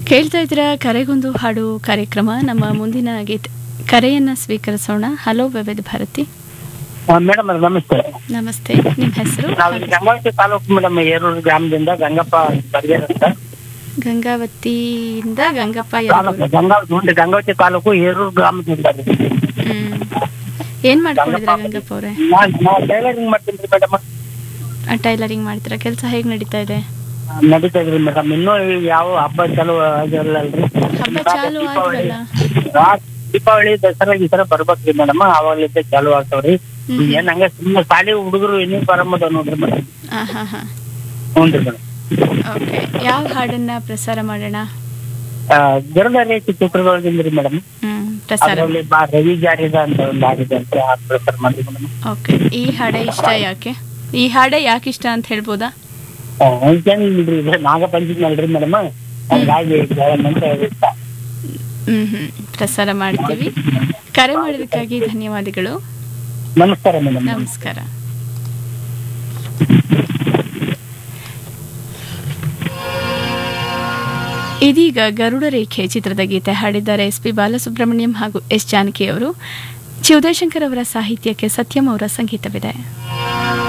ಕೇಳ್ತಾ ಇದ್ದೀರಾ ಕರೆಗೊಂದು ಹಾಡು ಕಾರ್ಯಕ್ರಮ ನಮ್ಮ ಮುಂದಿನ ಗೀತೆ ಕರೆಯನ್ನ ಸ್ವೀಕರಿಸೋಣ ಹಲೋ ವಿವಿಧ ಭಾರತಿ ಮೇಡಮ್ ನಮಸ್ತೆ ನಮಸ್ತೆ ನಿಮ್ಮ ಹೆಸರು ನಾವು ಇಲ್ಲಿ ಗಂಗಾವತಿ ತಾಲೂಕು ಮೇಡಮ್ ಏರೂರು ಗ್ರಾಮದಿಂದ ಗಂಗಪ್ಪ ಬರ್ಗೇರ್ ಅಂತ ಗಂಗಾವತಿಯಿಂದ ಗಂಗಪ್ಪ ತಾಲೂಕು ಯರಗೂರು. ಗಂಗಾವತಿ ಮುಂದೆ ಗಂಗಾವತಿ ತಾಲೂಕು ಏರೂರು ಗ್ರಾಮದಿಂದ ಹ್ಮ್ ಏನ್ ಮಾಡ್ಕೊಂಡಿದ್ದೀರಾ ಗಂಗಪ್ಪ ಅವರೇ ನಾವು ಟೈಲರಿಂಗ್ ಮಾಡ್ತೀನಿ ಮೇಡಮ್ ಟೈಲರಿಂಗ್ ಮಾಡ್ತೀರಾ ಕೆಲಸ ಹೇಗೆ ನಡೀತಾ ಇದೆ ನಡೀತಾ ಇದ್ರಿ ಮೇಡಮ್ ಇನ್ನೂ ಈಗ ಯಾವ ಹಬ್ಬ ಚಾಲು ಆಗಿರಲ್ಲಲ್ರಿ ಹಬ್ಬ ಚಾಲು ಆಗಿರಲ್ಲ ಆ ದೀಪಾವಳಿ ದಸರಾ ಗಿಸರಾ ಬರ್ಬೇಕ್ರಿ ಮೇಡಮ್ ಅವಾಗ್ಲಿದ್ದ ಚಾಲು ಆಗ್ತಾವ್ರಿ ಹ್ಮ್. ಏನ್ ಹಂಗ ಸುಮ್ಮನೆ ಶಾಲಿ ಹುಡುಗರು ಇನ್ನೂ ಬರಮ್ಮದ ನೋಡ್ರಿ ಮೇಡಮ್ ಹಾ ಹಾ ಹಾ ಹ್ಞೂ ರೀ ಮೇಡಮ್ ಓಕೆ ಯಾವ ಹಾಡನ್ನ ಪ್ರಸಾರ ಮಾಡೋಣ ಗರುಡ ರೇಖೆ ಚಿತ್ರದೊಳಗಿಂದ ರೀ ಮೇಡಮ್ ಹ್ಮ್ ಪ್ರಸಾರ ಅದರಲ್ಲಿ ಬಾ ರವಿ ಜಾರಿದ ಅಂತ ಒಂದು ಆಗಿದೆ ಅಂತ ಪ್ರಿಫರ್ ಮಾಡಿ ಮೇಡಮ್ ಓಕೆ ಈ ಹಾಡೇ ಇಷ್ಟ ಯಾಕೆ ಈ ಹಾಡೇ ಯಾಕೆ ಇಷ್ಟ ಅಂತ ಹೇಳ್ಬೋದಾ ಇಲ್ರಿ ಇದು ನಾಗ ಪಂಚಮಿ ಅಲ್ರಿ ಮೇಡಮ್ ಹಂಗಾಗಿ ಜಯಮ್ ಅಂತ ಇಷ್ಟ ಹ್ಮ್ ಹ್ಮ್ ಪ್ರಸಾರ ಮಾಡ್ತೀವಿ ಕರೆ ಮಾಡೋದಕ್ಕಾಗಿ ಧನ್ಯವಾದಗಳು ನಮಸ್ಕಾರ ಮೇಡಮ್ ನಮಸ್ಕಾರ ಇದೀಗ ಗರುಡ ರೇಖೆ ಚಿತ್ರದ ಗೀತೆ ಹಾಡಿದ್ದಾರೆ ಎಸ್ ಪಿ ಬಾಲಸುಬ್ರಹ್ಮಣ್ಯಂ ಹಾಗೂ ಎಸ್ ಜಾನಕಿ ಅವರು ಜಿ ಉದಯಶಂಕರ್ ಅವರ ಸಾಹಿತ್ಯಕ್ಕೆ ಸತ್ಯಂ ಅವರ ಸಂಗೀತವಿದೆ